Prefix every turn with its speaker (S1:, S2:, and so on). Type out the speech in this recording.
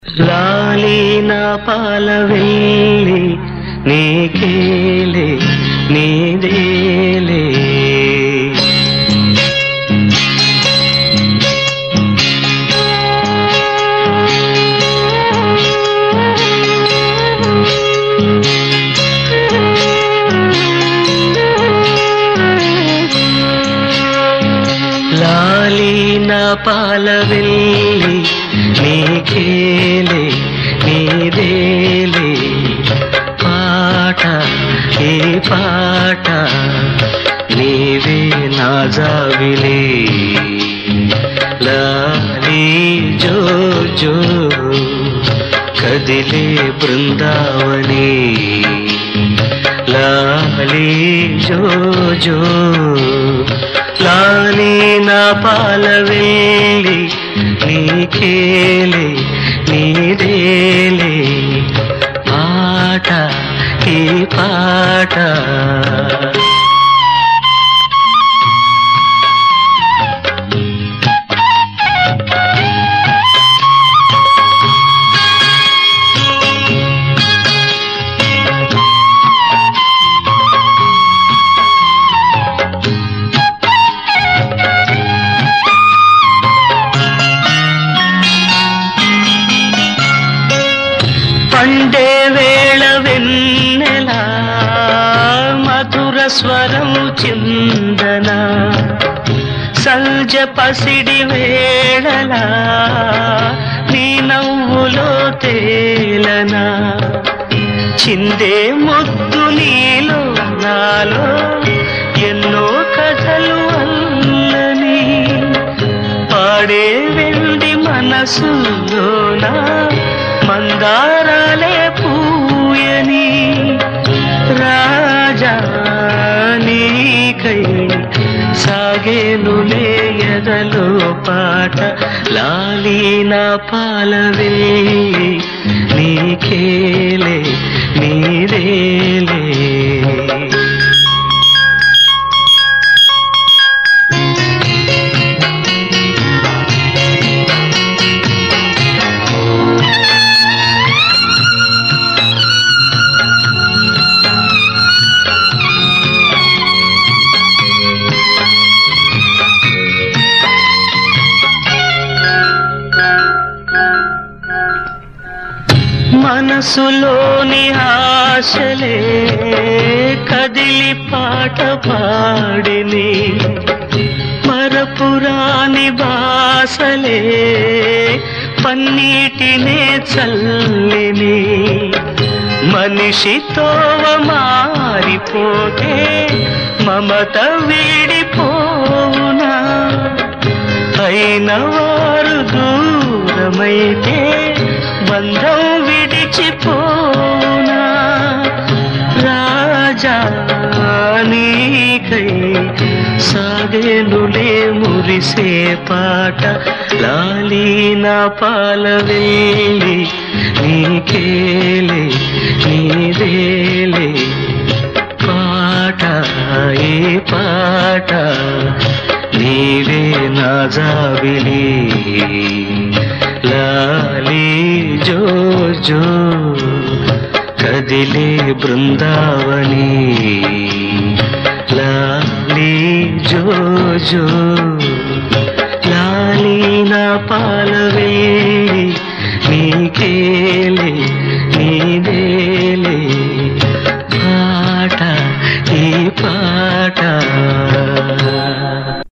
S1: లాలి నా పాల వెళ్ళి నీకేలే నీదేలే లాలి నా పాల వెళ్ళి నీకేలే నీదేలే పాట ఏ పాట నీవే నా జావిలే లాలి జో జో కదిలే బృందావని లాలి జో జో లాలి నా పాల వెళ్ళి నీకేలే నీదేలే పాట ఈ పాట పండే వేళ వెన్నెల మధుర స్వరం చిందన సంజ పసిడి వేళల నీ నవ్వులో తేలనా చిందే ముద్దు నీలో నాలో ఎన్నో కథలు అల్లని పాడే వెండి మనసులోన మందారాలే పూయని రాజా నీకై సాగేనులే ఎదలో పాట లాలి నా పాలవే నీకేలే నీదేలే మనసులోని ఆశలే కదిలి పాట పాడిని మరపురాని బాసలే పన్నీటినే చల్లిని మనిషితోవ మారిపోతే మమత వీడిపోవునా అయిన వారు దూరమైతే బంధం విడిచిపోనా రాజా నీకై సాగేనులే మురిసే పాట లాలి నా పాల వెళ్ళి నీకేలే నీదేలే పాట ఏ పాట నీవే నా జాబిలి లాలి జో జో కదిలే బృందావని లాలి జో జో లాలి నా పాలవే నీకే